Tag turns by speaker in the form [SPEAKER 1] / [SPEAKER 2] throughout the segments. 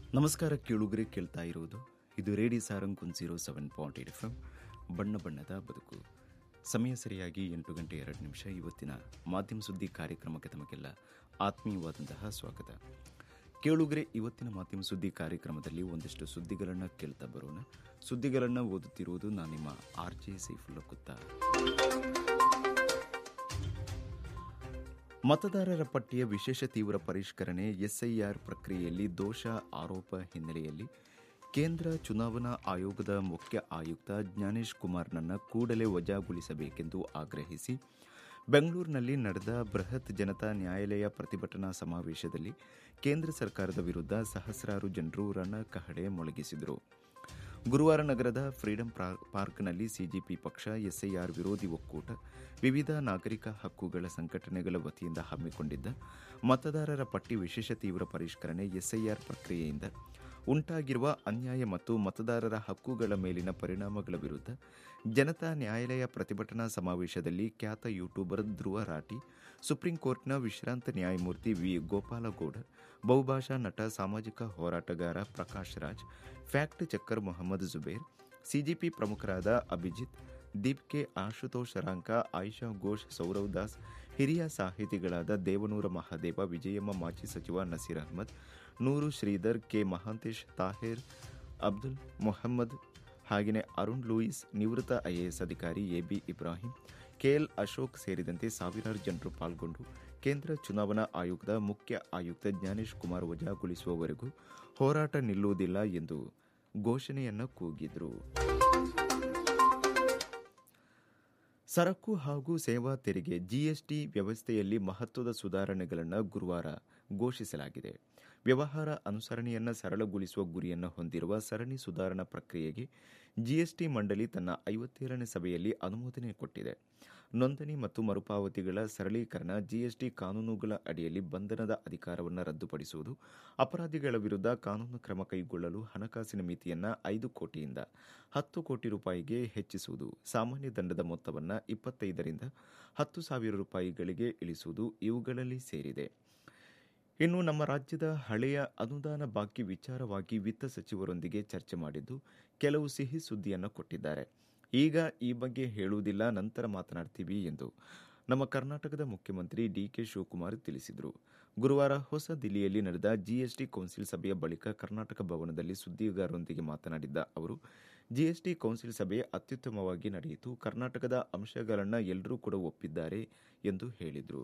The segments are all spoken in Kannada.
[SPEAKER 1] ನಮಸ್ಕಾರ ಕೇಳುಗರೆ ಕೇಳ್ತಾ ಇರುವುದು ಇದು radio Sarang one zero seven point eight F M ಬಣ್ಣ ಬಣ್ಣದ ಬದುಕು ಸಮಯ ಸರಿಯಾಗಿ ಎಂಟು ಗಂಟೆ ಎರಡು ನಿಮಿಷ ಇವತ್ತಿನ ಮಾಧ್ಯಮ ಸುದ್ದಿ ಕಾರ್ಯಕ್ರಮಕ್ಕೆ ತಮಗೆಲ್ಲ ಆತ್ಮೀಯವಾದಂತಹ ಸ್ವಾಗತ ಕೇಳುಗರೆ ಇವತ್ತಿನ ಮಾಧ್ಯಮ ಸುದ್ದಿ ಕಾರ್ಯಕ್ರಮದಲ್ಲಿ ಒಂದಿಷ್ಟು ಸುದ್ದಿಗಳನ್ನು ಕೇಳ್ತಾ ಬರೋಣ ಸುದ್ದಿಗಳನ್ನು ಓದುತ್ತಿರುವುದು ನಾನು ನಿಮ್ಮ ಆರ್ ಜೆ ಸೈಫುಲ್ಲ ಕುತ್ತ ಮತದಾರರ ಪಟ್ಟಿಯ ವಿಶೇಷ ತೀವ್ರ ಪರಿಷ್ಕರಣೆ ಎಸ್ಐಆರ್ ಪ್ರಕ್ರಿಯೆಯಲ್ಲಿ ದೋಷ ಆರೋಪ ಹಿನ್ನೆಲೆಯಲ್ಲಿ ಕೇಂದ್ರ ಚುನಾವಣಾ ಆಯೋಗದ ಮುಖ್ಯ ಆಯುಕ್ತ ಜ್ಞಾನೇಶ್ ಕುಮಾರ್ನನ್ನ ಕೂಡಲೇ ವಜಾಗೊಳಿಸಬೇಕೆಂದು ಆಗ್ರಹಿಸಿ ಬೆಂಗಳೂರಿನಲ್ಲಿ ನಡೆದ ಬೃಹತ್ ಜನತಾ ನ್ಯಾಯಾಲಯ ಪ್ರತಿಭಟನಾ ಸಮಾವೇಶದಲ್ಲಿ ಕೇಂದ್ರ ಸರ್ಕಾರದ ವಿರುದ್ಧ ಸಹಸ್ರಾರು ಜನರು ರಣಕಹಳೆ ಮೊಳಗಿಸಿದರು ಗುರುವಾರ ನಗರದ ಫ್ರೀಡಂ ಪಾರ್ಕ್ನಲ್ಲಿ ಸಿಜಿಪಿ ಪಕ್ಷ ಎಸ್ಐಆರ್ ವಿರೋಧಿ ಒಕ್ಕೂಟ ವಿವಿಧ ನಾಗರಿಕ ಹಕ್ಕುಗಳ ಸಂಘಟನೆಗಳ ವತಿಯಿಂದ ಹಮ್ಮಿಕೊಂಡಿದ್ದ ಮತದಾರರ ಪಟ್ಟಿ ವಿಶೇಷ ತೀವ್ರ ಪರಿಷ್ಕರಣೆ ಎಸ್ಐಆರ್ ಪ್ರಕ್ರಿಯೆಯಿಂದ ಉಂಟಾಗಿರುವ ಅನ್ಯಾಯ ಮತ್ತು ಮತದಾರರ ಹಕ್ಕುಗಳ ಮೇಲಿನ ಪರಿಣಾಮಗಳ ವಿರುದ್ಧ ಜನತಾ ನ್ಯಾಯಾಲಯ ಪ್ರತಿಭಟನಾ ಸಮಾವೇಶದಲ್ಲಿ ಖ್ಯಾತ ಯೂಟ್ಯೂಬರ್ ಧ್ರುವ ರಾಟಿ ಸುಪ್ರೀಂ ಕೋರ್ಟ್ನ ವಿಶ್ರಾಂತ ನ್ಯಾಯಮೂರ್ತಿ ವಿ ಗೋಪಾಲಗೌಡ ಬಹುಭಾಷಾ ನಟ ಸಾಮಾಜಿಕ ಹೋರಾಟಗಾರ Prakash Raj fact checker Mohammed Zubair CGP ಪ್ರಮುಖರಾದ ಅಭಿಜಿತ್ ದೀಪ್ ಕೆ ಆಶುತೋಷ್ ಶರಾಂಕ ಆಯಿಷಾ ಘೋಷ್ ಸೌರವ್ ದಾಸ್ ಹಿರಿಯ ಸಾಹಿತಿಗಳಾದ ದೇವನೂರ ಮಹಾದೇವ ವಿಜಯಮ್ಮ ಮಾಜಿ ಸಚಿವ ನಸೀರ್ ಅಹ್ಮದ್ ನೂರು ಶ್ರೀಧರ್ ಕೆ ಮಹಾಂತೇಶ್ ತಾಹಿರ್ ಅಬ್ದುಲ್ ಮೊಹಮ್ಮದ್ ಹಾಗೆಯೇ ಅರುಣ್ ಲೂಯಿಸ್ ನಿವೃತ್ತ ಐಎಎಸ್ ಅಧಿಕಾರಿ ಎಬಿ ಇಬ್ರಾಹಿಂ ಕೆಎಲ್ ಅಶೋಕ್ ಸೇರಿದಂತೆ ಸಾವಿರಾರು ಜನರು ಪಾಲ್ಗೊಂಡು ಕೇಂದ್ರ ಚುನಾವಣಾ ಆಯೋಗದ ಮುಖ್ಯ ಆಯುಕ್ತ ಜ್ಞಾನೇಶ್ ಕುಮಾರ್ ವಜಾಗೊಳಿಸುವವರೆಗೂ ಹೋರಾಟ ನಿಲ್ಲುವುದಿಲ್ಲ ಎಂದು ಘೋಷಣೆಯನ್ನು ಕೂಗಿದ್ರು ಸರಕು ಹಾಗೂ ಸೇವಾ ತೆರಿಗೆ ಜಿಎಸ್ಟಿ ವ್ಯವಸ್ಥೆಯಲ್ಲಿ ಮಹತ್ವದ ಸುಧಾರಣೆಗಳನ್ನು ಗುರುವಾರ ಘೋಷಿಸಲಾಗಿದೆ ವ್ಯವಹಾರ ಅನುಸರಣೆಯನ್ನು ಸರಳಗೊಳಿಸುವ ಗುರಿಯನ್ನು ಹೊಂದಿರುವ ಸರಣಿ ಸುಧಾರಣಾ ಪ್ರಕ್ರಿಯೆಗೆ ಜಿಎಸ್ಟಿ ಮಂಡಳಿ ತನ್ನ ಐವತ್ತೇಳನೇ ಸಭೆಯಲ್ಲಿ ಅನುಮೋದನೆ ಕೊಟ್ಟಿದೆ ನೋಂದಣಿ ಮತ್ತು ಮರುಪಾವತಿಗಳ ಸರಳೀಕರಣ ಜಿಎಸ್ಟಿ ಕಾನೂನುಗಳ ಅಡಿಯಲ್ಲಿ ಬಂಧನದ ಅಧಿಕಾರವನ್ನು ರದ್ದುಪಡಿಸುವುದು ಅಪರಾಧಿಗಳ ವಿರುದ್ಧ ಕಾನೂನು ಕ್ರಮ ಕೈಗೊಳ್ಳಲು ಹಣಕಾಸಿನ ಮಿತಿಯನ್ನು ಐದು ಕೋಟಿಯಿಂದ ಹತ್ತು ಕೋಟಿ ರೂಪಾಯಿಗೆ ಹೆಚ್ಚಿಸುವುದು ಸಾಮಾನ್ಯ ದಂಡದ ಮೊತ್ತವನ್ನು ಇಪ್ಪತ್ತೈದರಿಂದ ಹತ್ತು ಸಾವಿರ ರೂಪಾಯಿಗಳಿಗೆ ಇಳಿಸುವುದು ಇವುಗಳಲ್ಲಿ ಸೇರಿದೆ ಇನ್ನು ನಮ್ಮ ರಾಜ್ಯದ ಹಳೆಯ ಅನುದಾನ ಬಾಕಿ ವಿಚಾರವಾಗಿ ವಿತ್ತ ಸಚಿವರೊಂದಿಗೆ ಚರ್ಚೆ ಮಾಡಿದ್ದು ಕೆಲವು ಸಿಹಿ ಸುದ್ದಿಯನ್ನು ಕೊಟ್ಟಿದ್ದಾರೆ ಈಗ ಈ ಬಗ್ಗೆ ಹೇಳುವುದಿಲ್ಲ ನಂತರ ಮಾತನಾಡ್ತೀವಿ ಎಂದು ನಮ್ಮ ಕರ್ನಾಟಕದ ಮುಖ್ಯಮಂತ್ರಿ ಡಿಕೆ ಶಿವಕುಮಾರ್ ತಿಳಿಸಿದರು ಗುರುವಾರ ಹೊಸ ದಿಲ್ಲಿಯಲ್ಲಿ ನಡೆದ ಜಿಎಸ್ಟಿ ಕೌನ್ಸಿಲ್ ಸಭೆಯ ಬಳಿಕ ಕರ್ನಾಟಕ ಭವನದಲ್ಲಿ ಸುದ್ದಿಗಾರರೊಂದಿಗೆ ಮಾತನಾಡಿದ್ದ ಅವರು ಜಿಎಸ್ಟಿ ಕೌನ್ಸಿಲ್ ಸಭೆ ಅತ್ಯುತ್ತಮವಾಗಿ ನಡೆಯಿತು ಕರ್ನಾಟಕದ ಅಂಶಗಳನ್ನು ಎಲ್ಲರೂ ಕೂಡ ಒಪ್ಪಿದ್ದಾರೆ ಎಂದು ಹೇಳಿದರು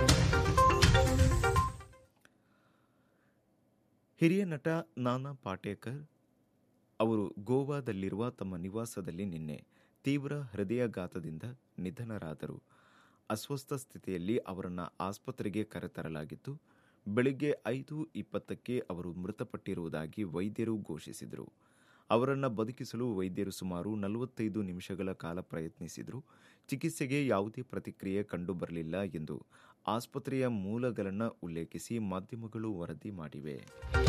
[SPEAKER 1] ಹಿರಿಯ ನಟ ನಾನಾ ಪಾಟೇಕರ್ ಅವರು ಗೋವಾದಲ್ಲಿರುವ ತಮ್ಮ ನಿವಾಸದಲ್ಲಿ ನಿನ್ನೆ ತೀವ್ರ ಹೃದಯಾಘಾತದಿಂದ ನಿಧನರಾದರು ಅಸ್ವಸ್ಥ ಸ್ಥಿತಿಯಲ್ಲಿ ಅವರನ್ನು ಆಸ್ಪತ್ರೆಗೆ ಕರೆತರಲಾಗಿದ್ದು ಬೆಳಗ್ಗೆ ಐದು ಇಪ್ಪತ್ತಕ್ಕೆ ಅವರು ಮೃತಪಟ್ಟಿರುವುದಾಗಿ ವೈದ್ಯರು ಘೋಷಿಸಿದರು ಅವರನ್ನು ಬದುಕಿಸಲು ವೈದ್ಯರು ಸುಮಾರು ನಲವತ್ತೈದು ನಿಮಿಷಗಳ ಕಾಲ ಪ್ರಯತ್ನಿಸಿದರು ಚಿಕಿತ್ಸೆಗೆ ಯಾವುದೇ ಪ್ರತಿಕ್ರಿಯೆ ಕಂಡುಬರಲಿಲ್ಲ ಎಂದು ಆಸ್ಪತ್ರೆಯ ಮೂಲಗಳನ್ನು ಉಲ್ಲೇಖಿಸಿ ಮಾಧ್ಯಮಗಳು ವರದಿ ಮಾಡಿವೆ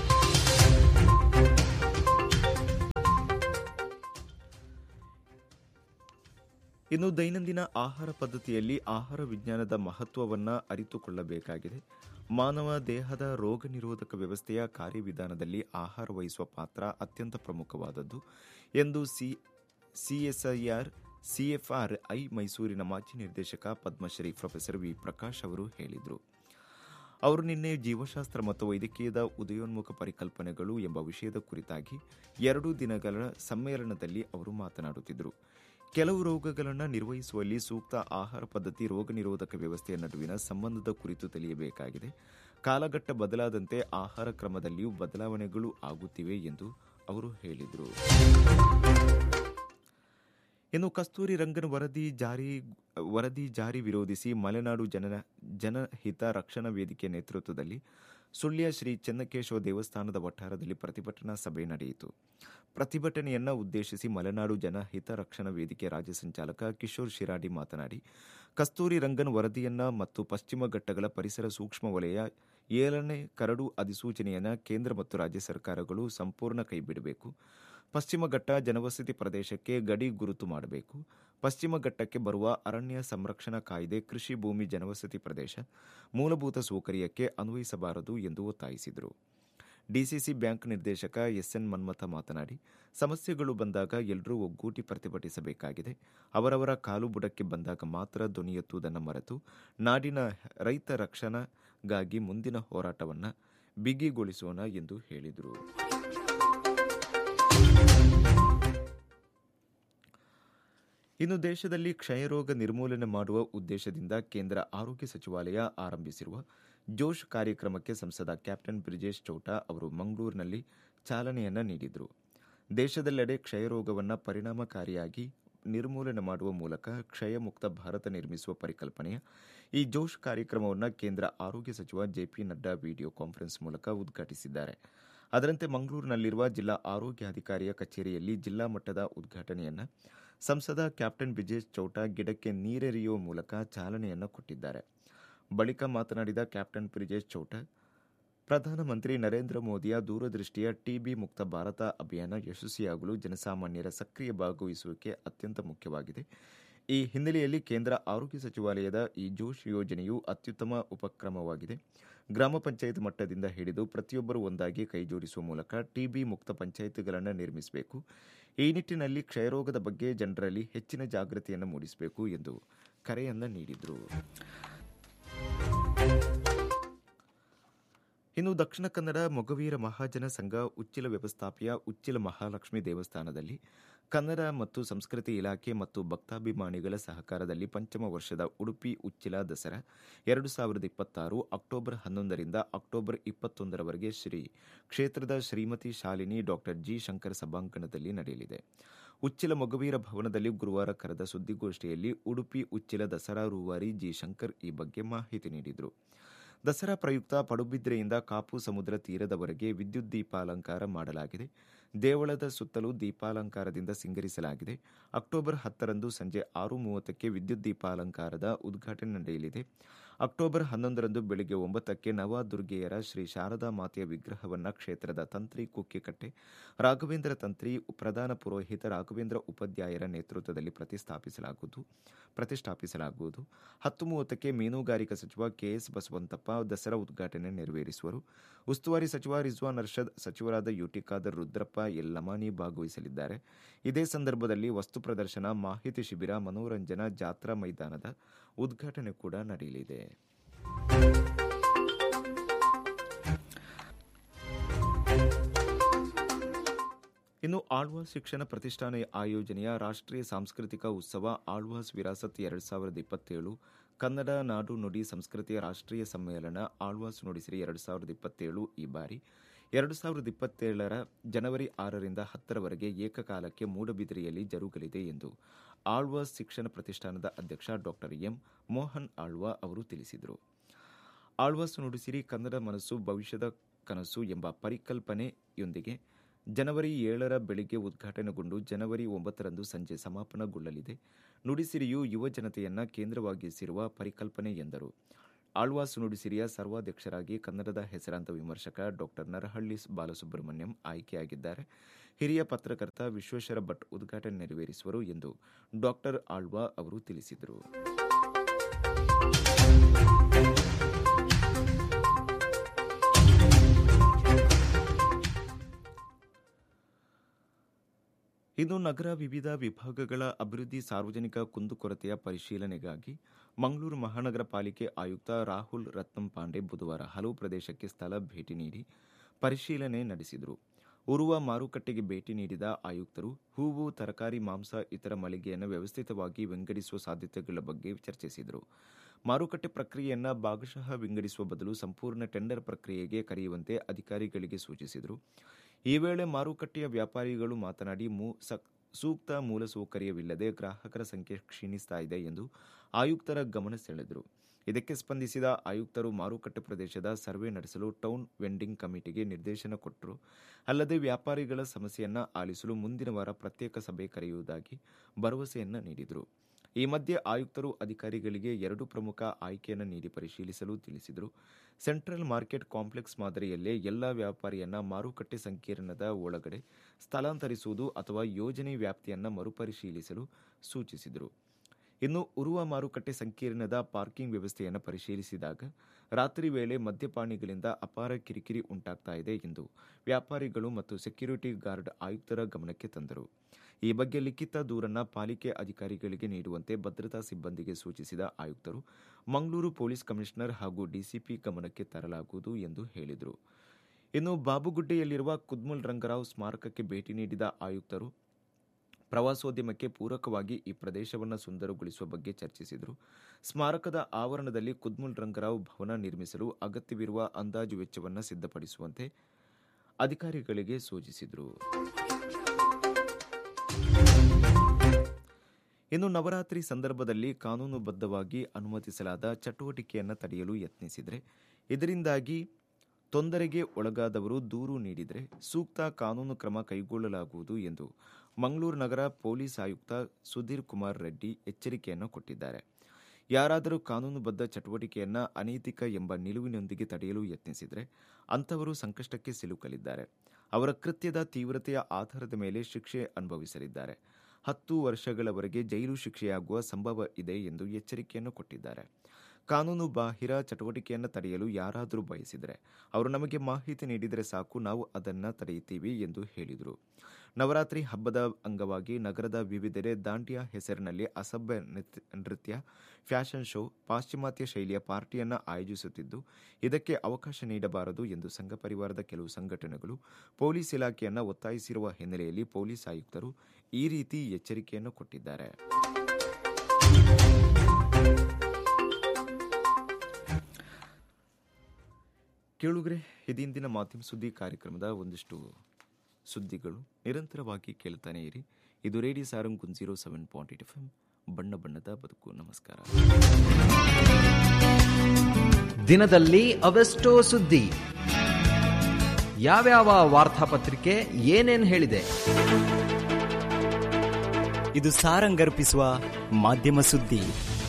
[SPEAKER 1] ಇನ್ನು ದೈನಂದಿನ ಆಹಾರ ಪದ್ಧತಿಯಲ್ಲಿ ಆಹಾರ ವಿಜ್ಞಾನದ ಮಹತ್ವವನ್ನು ಅರಿತುಕೊಳ್ಳಬೇಕಾಗಿದೆ ಮಾನವ ದೇಹದ ರೋಗ ನಿರೋಧಕ ವ್ಯವಸ್ಥೆಯ ಕಾರ್ಯವಿಧಾನದಲ್ಲಿ ಆಹಾರ ವಹಿಸುವ ಪಾತ್ರ ಅತ್ಯಂತ ಪ್ರಮುಖವಾದದ್ದು ಎಂದು ಸಿ ಸಿಎಸ್ಐಆರ್ ಸಿಎಫ್ಆರ್ ಐ ಮೈಸೂರಿನ ಮಾಜಿ ನಿರ್ದೇಶಕ ಪದ್ಮಶ್ರೀ ಪ್ರೊಫೆಸರ್ ವಿ ಪ್ರಕಾಶ್ ಅವರು ಹೇಳಿದರು ಅವರು ನಿನ್ನೆ ಜೀವಶಾಸ್ತ್ರ ಮತ್ತು ವೈದ್ಯಕೀಯದ ಉದಯೋನ್ಮುಖ ಪರಿಕಲ್ಪನೆಗಳು ಎಂಬ ವಿಷಯದ ಕುರಿತಾಗಿ ಎರಡು ದಿನಗಳ ಸಮ್ಮೇಳನದಲ್ಲಿ ಅವರು ಮಾತನಾಡುತ್ತಿದ್ದರು ಕೆಲವು ರೋಗಗಳನ್ನು ನಿರ್ವಹಿಸುವಲ್ಲಿ ಸೂಕ್ತ ಆಹಾರ ಪದ್ಧತಿ ರೋಗ ನಿರೋಧಕ ವ್ಯವಸ್ಥೆಯ ನಡುವಿನ ಸಂಬಂಧದ ಕುರಿತು ತಿಳಿಯಬೇಕಾಗಿದೆ ಕಾಲಘಟ್ಟ ಬದಲಾದಂತೆ ಆಹಾರ ಕ್ರಮದಲ್ಲಿಯೂ ಬದಲಾವಣೆಗಳು ಆಗುತ್ತಿವೆ ಎಂದು ಅವರು ಹೇಳಿದರು ಇನ್ನು ಕಸ್ತೂರಿ ರಂಗನ್ ವರದಿ ಜಾರಿ ವರದಿ ಜಾರಿ ವಿರೋಧಿಸಿ ಮಲೆನಾಡು ಜನ ಜನಹಿತ ರಕ್ಷಣಾ ವೇದಿಕೆ ನೇತೃತ್ವದಲ್ಲಿ ಸುಳ್ಯ ಶ್ರೀ ಚೆನ್ನಕೇಶವ ದೇವಸ್ಥಾನದ ವಠಾರದಲ್ಲಿ ಪ್ರತಿಭಟನಾ ಸಭೆ ನಡೆಯಿತು ಪ್ರತಿಭಟನೆಯನ್ನ ಉದ್ದೇಶಿಸಿ ಮಲೆನಾಡು ಜನಹಿತ ರಕ್ಷಣಾ ವೇದಿಕೆ ರಾಜ್ಯ ಸಂಚಾಲಕ ಕಿಶೋರ್ ಶಿರಾಡಿ ಮಾತನಾಡಿ ಕಸ್ತೂರಿ ರಂಗನ್ ವರದಿಯನ್ನ ಮತ್ತು ಪಶ್ಚಿಮ ಘಟ್ಟಗಳ ಪರಿಸರ ಸೂಕ್ಷ್ಮ ವಲಯ ಏಳನೇ ಕರಡು ಅಧಿಸೂಚನೆಯನ್ನು ಕೇಂದ್ರ ಮತ್ತು ರಾಜ್ಯ ಸರ್ಕಾರಗಳು ಸಂಪೂರ್ಣ ಕೈಬಿಡಬೇಕು ಪಶ್ಚಿಮ ಘಟ್ಟ ಜನವಸತಿ ಪ್ರದೇಶಕ್ಕೆ ಗಡಿ ಗುರುತು ಮಾಡಬೇಕು ಪಶ್ಚಿಮ ಘಟ್ಟಕ್ಕೆ ಬರುವ ಅರಣ್ಯ ಸಂರಕ್ಷಣಾ ಕಾಯ್ದೆ ಕೃಷಿ ಭೂಮಿ ಜನವಸತಿ ಪ್ರದೇಶ ಮೂಲಭೂತ ಸೌಕರ್ಯಕ್ಕೆ ಅನ್ವಯಿಸಬಾರದು ಎಂದು ಒತ್ತಾಯಿಸಿದರು ಡಿಸಿಸಿ ಬ್ಯಾಂಕ್ ನಿರ್ದೇಶಕ ಎಸ್ಎನ್ ಮನ್ಮಥ ಮಾತನಾಡಿ ಸಮಸ್ಯೆಗಳು ಬಂದಾಗ ಎಲ್ಲರೂ ಒಗ್ಗೂಟಿ ಪ್ರತಿಭಟಿಸಬೇಕಾಗಿದೆ ಅವರವರ ಕಾಲು ಬುಡಕ್ಕೆ ಬಂದಾಗ ಮಾತ್ರ ಧ್ವನಿ ಎತ್ತುವುದನ್ನು ಮರೆತು ನಾಡಿನ ರೈತ ರಕ್ಷಣೆಗಾಗಿ ಮುಂದಿನ ಹೋರಾಟವನ್ನು ಬಿಗಿಗೊಳಿಸೋಣ ಎಂದು ಹೇಳಿದರು ಇನ್ನು ದೇಶದಲ್ಲಿ ಕ್ಷಯರೋಗ ನಿರ್ಮೂಲನೆ ಮಾಡುವ ಉದ್ದೇಶದಿಂದ ಕೇಂದ್ರ ಆರೋಗ್ಯ ಸಚಿವಾಲಯ ಆರಂಭಿಸಿರುವ ಜೋಶ್ ಕಾರ್ಯಕ್ರಮಕ್ಕೆ ಸಂಸದ ಕ್ಯಾಪ್ಟನ್ ಬ್ರಿಜೇಶ್ ಚೌಟಾ ಅವರು ಮಂಗಳೂರಿನಲ್ಲಿ ಚಾಲನೆಯನ್ನ ನೀಡಿದರು ದೇಶದೆಲ್ಲೆಡೆ ಕ್ಷಯರೋಗವನ್ನು ಪರಿಣಾಮಕಾರಿಯಾಗಿ ನಿರ್ಮೂಲನೆ ಮಾಡುವ ಮೂಲಕ ಕ್ಷಯಮುಕ್ತ ಭಾರತ ನಿರ್ಮಿಸುವ ಪರಿಕಲ್ಪನೆಯ ಈ ಜೋಶ್ ಕಾರ್ಯಕ್ರಮವನ್ನು ಕೇಂದ್ರ ಆರೋಗ್ಯ ಸಚಿವ ಜೆಪಿ ನಡ್ಡಾ ವಿಡಿಯೋ ಕಾನ್ಫರೆನ್ಸ್ ಮೂಲಕ ಉದ್ಘಾಟಿಸಿದ್ದಾರೆ ಅದರಂತೆ ಮಂಗಳೂರಿನಲ್ಲಿರುವ ಜಿಲ್ಲಾ ಆರೋಗ್ಯಾಧಿಕಾರಿಯ ಕಚೇರಿಯಲ್ಲಿ ಜಿಲ್ಲಾ ಮಟ್ಟದ ಉದ್ಘಾಟನೆಯನ್ನು ಸಂಸದ ಕ್ಯಾಪ್ಟನ್ ಬ್ರಿಜೇಶ್ ಚೌಟಾ ಗಿಡಕ್ಕೆ ನೀರೆರೆಯುವ ಮೂಲಕ ಚಾಲನೆಯನ್ನು ಕೊಟ್ಟಿದ್ದಾರೆ ಬಳಿಕ ಮಾತನಾಡಿದ ಕ್ಯಾಪ್ಟನ್ ಬ್ರಿಜೇಶ್ ಚೌಟಾ ಪ್ರಧಾನಮಂತ್ರಿ ನರೇಂದ್ರ ಮೋದಿಯ ದೂರದೃಷ್ಟಿಯ ಟಿಬಿ ಮುಕ್ತ ಭಾರತ ಅಭಿಯಾನ ಯಶಸ್ವಿಯಾಗಲು ಜನಸಾಮಾನ್ಯರ ಸಕ್ರಿಯ ಭಾಗವಹಿಸುವಿಕೆ ಅತ್ಯಂತ ಮುಖ್ಯವಾಗಿದೆ ಈ ಹಿನ್ನೆಲೆಯಲ್ಲಿ ಕೇಂದ್ರ ಆರೋಗ್ಯ ಸಚಿವಾಲಯದ ಈ ಜೋಶ್ ಯೋಜನೆಯು ಅತ್ಯುತ್ತಮ ಉಪಕ್ರಮವಾಗಿದೆ ಗ್ರಾಮ ಪಂಚಾಯತ್ ಮಟ್ಟದಿಂದ ಹಿಡಿದು ಪ್ರತಿಯೊಬ್ಬರು ಒಂದಾಗಿ ಕೈಜೋಡಿಸುವ ಮೂಲಕ ಟಿಬಿ ಮುಕ್ತ ಪಂಚಾಯತ್ಗಳನ್ನು ನಿರ್ಮಿಸಬೇಕು ಈ ನಿಟ್ಟಿನಲ್ಲಿ ಕ್ಷಯರೋಗದ ಬಗ್ಗೆ ಜನರಲ್ಲಿ ಹೆಚ್ಚಿನ ಜಾಗೃತಿಯನ್ನು ಮೂಡಿಸಬೇಕು ಎಂದು ಕರೆಯನ್ನ ನೀಡಿದರು ಇನ್ನು ದಕ್ಷಿಣ ಕನ್ನಡ ಮೊಗವೀರ ಮಹಾಜನ ಸಂಘ ಉಚ್ಚಿಲ ವ್ಯವಸ್ಥಾಪಿಯ ಉಚ್ಚಿಲ ಮಹಾಲಕ್ಷ್ಮಿ ದೇವಸ್ಥಾನದಲ್ಲಿ ಕನ್ನಡ ಮತ್ತು ಸಂಸ್ಕೃತಿ ಇಲಾಖೆ ಮತ್ತು ಭಕ್ತಾಭಿಮಾನಿಗಳ ಸಹಕಾರದಲ್ಲಿ ಪಂಚಮ ವರ್ಷದ ಉಡುಪಿ ಉಚ್ಚಿಲ ದಸರಾ ಎರಡು ಸಾವಿರದ ಇಪ್ಪತ್ತಾರು ಅಕ್ಟೋಬರ್ ಹನ್ನೊಂದರಿಂದ ಅಕ್ಟೋಬರ್ ಇಪ್ಪತ್ತೊಂದರವರೆಗೆ ಶ್ರೀ ಕ್ಷೇತ್ರದ ಶ್ರೀಮತಿ ಶಾಲಿನಿ ಡಾಕ್ಟರ್ ಜಿ ಶಂಕರ್ ಸಭಾಂಗಣದಲ್ಲಿ ನಡೆಯಲಿದೆ ಉಚ್ಚಿಲ ಮೊಗವೀರ ಭವನದಲ್ಲಿ ಗುರುವಾರ ಕರೆದ ಸುದ್ದಿಗೋಷ್ಠಿಯಲ್ಲಿ ಉಡುಪಿ ಉಚ್ಚಿಲ ದಸರಾ ರೂವಾರಿ ಜಿ ಶಂಕರ್ ಈ ಬಗ್ಗೆ ಮಾಹಿತಿ ನೀಡಿದರು ದಸರಾ ಪ್ರಯುಕ್ತ ಪಡುಬಿದ್ರೆಯಿಂದ ಕಾಪು ಸಮುದ್ರ ತೀರದವರೆಗೆ ವಿದ್ಯುತ್ ದೀಪಾಲಂಕಾರ ಮಾಡಲಾಗಿದೆ ದೇವಳದ ಸುತ್ತಲೂ ದೀಪಾಲಂಕಾರದಿಂದ ಸಿಂಗರಿಸಲಾಗಿದೆ ಅಕ್ಟೋಬರ್ ಹತ್ತರಂದು ಸಂಜೆ ಆರು ಮೂವತ್ತಕ್ಕೆ ವಿದ್ಯುತ್ ದೀಪಾಲಂಕಾರದ ಉದ್ಘಾಟನೆ ನಡೆಯಲಿದೆ ಅಕ್ಟೋಬರ್ ಹನ್ನೊಂದರಂದು ಬೆಳಗ್ಗೆ ಒಂಬತ್ತಕ್ಕೆ ನವದುರ್ಗೆಯರ ಶ್ರೀ ಶಾರದಾ ಮಾತೆಯ ವಿಗ್ರಹವನ್ನು ಕ್ಷೇತ್ರದ ತಂತ್ರಿ ಕುಕ್ಕಿಕಟ್ಟೆ ರಾಘವೇಂದ್ರ ತಂತ್ರಿ ಪ್ರಧಾನ ಪುರೋಹಿತ ರಾಘವೇಂದ್ರ ಉಪಾಧ್ಯಾಯರ ನೇತೃತ್ವದಲ್ಲಿ ಪ್ರತಿಷ್ಠಾಪಿಸಲಾಗುವುದು ಪ್ರತಿಷ್ಠಾಪಿಸಲಾಗುವುದು ಹತ್ತು ಮೂವತ್ತಕ್ಕೆ ಮೀನುಗಾರಿಕಾ ಸಚಿವ ಕೆಎಸ್ ಬಸವಂತಪ್ಪ ದಸರಾ ಉದ್ಘಾಟನೆ ನೆರವೇರಿಸುವರು ಉಸ್ತುವಾರಿ ಸಚಿವ ರಿಜ್ವಾನ್ ಅರ್ಷದ್ ಸಚಿವರಾದ ಯುಟಿ ಖಾದರ್ ರುದ್ರಪ್ಪ ಎಲ್ ಲಮಾನಿ ಭಾಗವಹಿಸಲಿದ್ದಾರೆ ಇದೇ ಸಂದರ್ಭದಲ್ಲಿ ವಸ್ತು ಪ್ರದರ್ಶನ ಮಾಹಿತಿ ಶಿಬಿರ ಮನೋರಂಜನಾ ಜಾತ್ರಾ ಮೈದಾನದ ಉದ್ಘಾಟನೆ ಕೂಡ ನಡೆಯಲಿದೆ ಇನ್ನು ಆಳ್ವಾಸ್ ಶಿಕ್ಷಣ ಪ್ರತಿಷ್ಠಾನ ಆಯೋಜನೆಯ ರಾಷ್ಟ್ರೀಯ ಸಾಂಸ್ಕೃತಿಕ ಉತ್ಸವ ಆಳ್ವಾಸ್ ವಿರಾಸತ್ ಎರಡು ಸಾವಿರದ ಇಪ್ಪತ್ತೇಳು ಕನ್ನಡ ನಾಡು ನುಡಿ ಸಂಸ್ಕೃತಿಯ ರಾಷ್ಟ್ರೀಯ ಸಮ್ಮೇಳನ ಆಳ್ವಾಸ್ ನುಡಿಸಿರಿ ಎರಡು ಸಾವಿರದ ಇಪ್ಪತ್ತೇಳು ಈ ಬಾರಿ ಎರಡು ಸಾವಿರದ ಇಪ್ಪತ್ತೇಳರ ಜನವರಿ ಆರರಿಂದ ಹತ್ತರವರೆಗೆ ಏಕಕಾಲಕ್ಕೆ ಮೂಡಬಿದಿರೆಯಲ್ಲಿ ಜರುಗಲಿದೆ ಎಂದು ಆಳ್ವಾಸ್ ಶಿಕ್ಷಣ ಪ್ರತಿಷ್ಠಾನದ ಅಧ್ಯಕ್ಷ ಡಾಕ್ಟರ್ ಎಂ ಮೋಹನ್ ಆಳ್ವಾ ಅವರು ತಿಳಿಸಿದರು ಆಳ್ವಾಸ್ ನುಡಿಸಿರಿ ಕನ್ನಡ ಮನಸ್ಸು ಭವಿಷ್ಯದ ಕನಸು ಎಂಬ ಪರಿಕಲ್ಪನೆಯೊಂದಿಗೆ ಜನವರಿ ಏಳರ ಬೆಳಿಗ್ಗೆ ಉದ್ಘಾಟನೆಗೊಂಡು ಜನವರಿ ಒಂಬತ್ತರಂದು ಸಂಜೆ ಸಮಾಪನಗೊಳ್ಳಲಿದೆ ನುಡಿಸಿರಿಯು ಯುವ ಜನತೆಯನ್ನ ಕೇಂದ್ರವಾಗಿಸಿರುವ ಪರಿಕಲ್ಪನೆ ಎಂದರು ಆಳ್ವಾಸ್ ನುಡಿಸಿರಿಯ ಸರ್ವಾಧ್ಯಕ್ಷರಾಗಿ ಕನ್ನಡದ ಹೆಸರಾಂತ ವಿಮರ್ಶಕ ಡಾಕ್ಟರ್ ನರಹಳ್ಳಿ ಬಾಲಸುಬ್ರಹ್ಮಣ್ಯಂ ಆಯ್ಕೆಯಾಗಿದ್ದಾರೆ ಹಿರಿಯ ಪತ್ರಕರ್ತ ವಿಶ್ವೇಶ್ವರ ಭಟ್ ಉದ್ಘಾಟನೆ ನೆರವೇರಿಸುವರು ಎಂದು ಡಾಕ್ಟರ್ ಆಳ್ವಾ ಅವರು ತಿಳಿಸಿದರು ಇನ್ನು ನಗರ ವಿವಿಧ ವಿಭಾಗಗಳ ಅಭಿವೃದ್ಧಿ ಸಾರ್ವಜನಿಕ ಕುಂದುಕೊರತೆಯ ಪರಿಶೀಲನೆಗಾಗಿ ಮಂಗಳೂರು ಮಹಾನಗರ ಪಾಲಿಕೆ ಆಯುಕ್ತ ರಾಹುಲ್ ರತ್ನಂ ಪಾಂಡೆ ಬುಧವಾರ ಹಲವು ಪ್ರದೇಶಕ್ಕೆ ಸ್ಥಳ ಭೇಟಿ ನೀಡಿ ಪರಿಶೀಲನೆ ನಡೆಸಿದರು ಉರುವ ಮಾರುಕಟ್ಟೆಗೆ ಭೇಟಿ ನೀಡಿದ ಆಯುಕ್ತರು ಹೂವು ತರಕಾರಿ ಮಾಂಸ ಇತರ ಮಳಿಗೆಯನ್ನು ವ್ಯವಸ್ಥಿತವಾಗಿ ವಿಂಗಡಿಸುವ ಸಾಧ್ಯತೆಗಳ ಬಗ್ಗೆ ಚರ್ಚಿಸಿದರು ಮಾರುಕಟ್ಟೆ ಪ್ರಕ್ರಿಯೆಯನ್ನು ಭಾಗಶಃ ವಿಂಗಡಿಸುವ ಬದಲು ಸಂಪೂರ್ಣ ಟೆಂಡರ್ ಪ್ರಕ್ರಿಯೆಗೆ ಕರೆಯುವಂತೆ ಅಧಿಕಾರಿಗಳಿಗೆ ಸೂಚಿಸಿದರು ಈ ವೇಳೆ ಮಾರುಕಟ್ಟೆಯ ವ್ಯಾಪಾರಿಗಳು ಮಾತನಾಡಿ ಸೂಕ್ತ ಮೂಲಸೌಕರ್ಯವಿಲ್ಲದೆ ಗ್ರಾಹಕರ ಸಂಖ್ಯೆ ಕ್ಷೀಣಿಸ್ತಾ ಇದೆ ಎಂದು ಆಯುಕ್ತರ ಗಮನ ಸೆಳೆದರು ಇದಕ್ಕೆ ಸ್ಪಂದಿಸಿದ ಆಯುಕ್ತರು ಮಾರುಕಟ್ಟೆ ಪ್ರದೇಶದ ಸರ್ವೆ ನಡೆಸಲು ಟೌನ್ ವೆಂಡಿಂಗ್ ಕಮಿಟಿಗೆ ನಿರ್ದೇಶನ ಕೊಟ್ಟರು ಅಲ್ಲದೆ ವ್ಯಾಪಾರಿಗಳ ಸಮಸ್ಯೆಯನ್ನ ಆಲಿಸಲು ಮುಂದಿನ ವಾರ ಪ್ರತ್ಯೇಕ ಸಭೆ ಕರೆಯುವುದಾಗಿ ಭರವಸೆಯನ್ನ ನೀಡಿದರು ಈ ಮಧ್ಯೆ ಆಯುಕ್ತರು ಅಧಿಕಾರಿಗಳಿಗೆ ಎರಡು ಪ್ರಮುಖ ಆಯ್ಕೆಯನ್ನು ನೀಡಿ ಪರಿಶೀಲಿಸಲು ತಿಳಿಸಿದರು ಸೆಂಟ್ರಲ್ ಮಾರ್ಕೆಟ್ ಕಾಂಪ್ಲೆಕ್ಸ್ ಮಾದರಿಯಲ್ಲೇ ಎಲ್ಲಾ ವ್ಯಾಪಾರಿಯನ್ನ ಮಾರುಕಟ್ಟೆ ಸಂಕೀರ್ಣದ ಒಳಗಡೆ ಸ್ಥಳಾಂತರಿಸುವುದು ಅಥವಾ ಯೋಜನೆ ವ್ಯಾಪ್ತಿಯನ್ನ ಮರುಪರಿಶೀಲಿಸಲು ಸೂಚಿಸಿದರು ಇನ್ನು ಉರುವ ಮಾರುಕಟ್ಟೆ ಸಂಕೀರ್ಣದ ಪಾರ್ಕಿಂಗ್ ವ್ಯವಸ್ಥೆಯನ್ನು ಪರಿಶೀಲಿಸಿದಾಗ ರಾತ್ರಿ ವೇಳೆ ಮದ್ಯಪಾನಿಗಳಿಂದ ಅಪಾರ ಕಿರಿಕಿರಿ ಉಂಟಾಗ್ತಾ ಇದೆ ಎಂದು ವ್ಯಾಪಾರಿಗಳು ಮತ್ತು ಸೆಕ್ಯೂರಿಟಿ ಗಾರ್ಡ್ ಆಯುಕ್ತರ ಗಮನಕ್ಕೆ ತಂದರು ಈ ಬಗ್ಗೆ ಲಿಖಿತ ದೂರನ್ನ ಪಾಲಿಕೆ ಅಧಿಕಾರಿಗಳಿಗೆ ನೀಡುವಂತೆ ಭದ್ರತಾ ಸಿಬ್ಬಂದಿಗೆ ಸೂಚಿಸಿದ ಆಯುಕ್ತರು ಮಂಗಳೂರು ಪೊಲೀಸ್ ಕಮಿಷನರ್ ಹಾಗೂ ಡಿಸಿಪಿ ಗಮನಕ್ಕೆ ತರಲಾಗುವುದು ಎಂದು ಹೇಳಿದರು ಇನ್ನು ಬಾಬುಗುಡ್ಡೆಯಲ್ಲಿರುವ ಕುದ್ಮುಲ್ ರಂಗರಾವ್ ಸ್ಮಾರಕಕ್ಕೆ ಭೇಟಿ ನೀಡಿದ ಆಯುಕ್ತರು ಪ್ರವಾಸೋದ್ಯಮಕ್ಕೆ ಪೂರಕವಾಗಿ ಈ ಪ್ರದೇಶವನ್ನು ಸುಂದರಗೊಳಿಸುವ ಬಗ್ಗೆ ಚರ್ಚಿಸಿದರು ಸ್ಮಾರಕದ ಆವರಣದಲ್ಲಿ ಕುದ್ಮುಲ್ ರಂಗರಾವ್ ಭವನ ನಿರ್ಮಿಸಲು ಅಗತ್ಯವಿರುವ ಅಂದಾಜು ವೆಚ್ಚವನ್ನು ಸಿದ್ಧಪಡಿಸುವಂತೆ ಅಧಿಕಾರಿಗಳಿಗೆ ಸೂಚಿಸಿದರು ಇನ್ನು ನವರಾತ್ರಿ ಸಂದರ್ಭದಲ್ಲಿ ಕಾನೂನುಬದ್ಧವಾಗಿ ಅನುಮತಿಸಲಾದ ಚಟುವಟಿಕೆಯನ್ನು ತಡೆಯಲು ಯತ್ನಿಸಿದರೆ ಇದರಿಂದಾಗಿ ತೊಂದರೆಗೆ ಒಳಗಾದವರು ದೂರು ನೀಡಿದರೆ ಸೂಕ್ತ ಕಾನೂನು ಕ್ರಮ ಕೈಗೊಳ್ಳಲಾಗುವುದು ಎಂದು ಮಂಗಳೂರು ನಗರ ಪೊಲೀಸ್ ಆಯುಕ್ತ ಸುಧೀರ್ ಕುಮಾರ್ ರೆಡ್ಡಿ ಎಚ್ಚರಿಕೆಯನ್ನು ಕೊಟ್ಟಿದ್ದಾರೆ ಯಾರಾದರೂ ಕಾನೂನುಬದ್ಧ ಚಟುವಟಿಕೆಯನ್ನು ಅನೈತಿಕ ಎಂಬ ನಿಲುವಿನೊಂದಿಗೆ ತಡೆಯಲು ಯತ್ನಿಸಿದರೆ ಅಂಥವರು ಸಂಕಷ್ಟಕ್ಕೆ ಸಿಲುಕಲಿದ್ದಾರೆ ಅವರ ಕೃತ್ಯದ ತೀವ್ರತೆಯ ಆಧಾರದ ಮೇಲೆ ಶಿಕ್ಷೆ ಅನುಭವಿಸಲಿದ್ದಾರೆ ಹತ್ತು ವರ್ಷಗಳವರೆಗೆ ಜೈಲು ಶಿಕ್ಷೆಯಾಗುವ ಸಂಭವ ಇದೆ ಎಂದು ಎಚ್ಚರಿಕೆಯನ್ನು ಕೊಟ್ಟಿದ್ದಾರೆ ಕಾನೂನು ಬಾಹಿರ ಚಟುವಟಿಕೆಯನ್ನು ತಡೆಯಲು ಯಾರಾದರೂ ಬಯಸಿದರೆ ಅವರು ನಮಗೆ ಮಾಹಿತಿ ನೀಡಿದರೆ ಸಾಕು ನಾವು ಅದನ್ನು ತಡೆಯುತ್ತೀವಿ ಎಂದು ಹೇಳಿದರು ನವರಾತ್ರಿ ಹಬ್ಬದ ಅಂಗವಾಗಿ ನಗರದ ವಿವಿಧೆಡೆ ದಾಂಡಿಯಾ ಹೆಸರಿನಲ್ಲಿ ಅಸಭ್ಯ ನೃತ್ಯ ಫ್ಯಾಷನ್ ಶೋ ಪಾಶ್ಚಿಮಾತ್ಯ ಶೈಲಿಯ ಪಾರ್ಟಿಯನ್ನು ಆಯೋಜಿಸುತ್ತಿದ್ದು ಇದಕ್ಕೆ ಅವಕಾಶ ನೀಡಬಾರದು ಎಂದು ಸಂಘ ಪರಿವಾರದ ಕೆಲವು ಸಂಘಟನೆಗಳು ಪೊಲೀಸ್ ಇಲಾಖೆಯನ್ನು ಒತ್ತಾಯಿಸಿರುವ ಹಿನ್ನೆಲೆಯಲ್ಲಿ ಪೊಲೀಸ್ ಆಯುಕ್ತರು ಈ ರೀತಿ ಎಚ್ಚರಿಕೆಯನ್ನು ಕೊಟ್ಟಿದ್ದಾರೆ ಕೇಳುಗರೆ ಇದಿಂದಿನ ಮಾಧ್ಯಮ ಸುದ್ದಿ ಕಾರ್ಯಕ್ರಮದ ಒಂದಿಷ್ಟು ಸುದ್ದಿಗಳು ನಿರಂತರವಾಗಿ ಕೇಳ್ತಾನೆ ಇರಿ ಇದು radio Sarang zero seven point eight F M ಬಣ್ಣ ಬಣ್ಣದ ಬದುಕು ನಮಸ್ಕಾರ
[SPEAKER 2] ದಿನದಲ್ಲಿ ಅವೆಷ್ಟೋ ಸುದ್ದಿ ಯಾವ್ಯಾವ ವಾರ್ತಾಪತ್ರಿಕೆ ಏನೇನ್ ಹೇಳಿದೆ
[SPEAKER 3] ಇದು ಸಾರಂಗರ್ಪಿಸುವ ಮಾಧ್ಯಮ ಸುದ್ದಿ